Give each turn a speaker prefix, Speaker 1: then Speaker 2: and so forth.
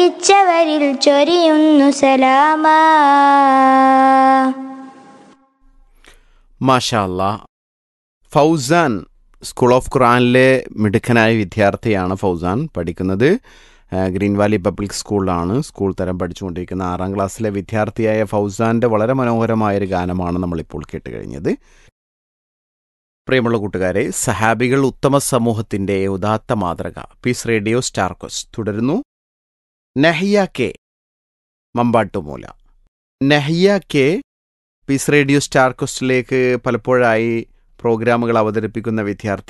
Speaker 1: ഇച്ചവരിൽ ചൊരിയുന്നു സലാമാ
Speaker 2: മാഷാ അല്ലാ Fauzan school of ഖുറാനിലെ മിടുക്കനായ വിദ്യാർത്ഥിയാണ് ഫൗസാൻ പഠിക്കുന്നത് ആ, ഗ്രീൻ വാലി പബ്ലിക് സ്കൂളിലാണ് സ്കൂൾ തരം പഠിച്ചുകൊണ്ടിരിക്കുന്ന ആറാം ക്ലാസ്സിലെ വിദ്യാർത്ഥിയായ ഫൗസാൻ്റെ വളരെ മനോഹരമായൊരു ഗാനമാണ് നമ്മളിപ്പോൾ കേട്ട് കഴിഞ്ഞത് പ്രിയമുള്ള കൂട്ടുകാരെ സഹാബികൾ ഉത്തമ സമൂഹത്തിൻ്റെ ഉദാത്ത മാതൃക പീസ് റേഡിയോ സ്റ്റാർക്കോസ് തുടരുന്നു Nahiya K Mambattumoola Nahiya K Peace Radio Star ക്വസ്റ്റിലേക്ക് പലപ്പോഴായി പ്രോഗ്രാമുകൾ അവതരിപ്പിക്കുന്ന വിദ്യാർത്ഥി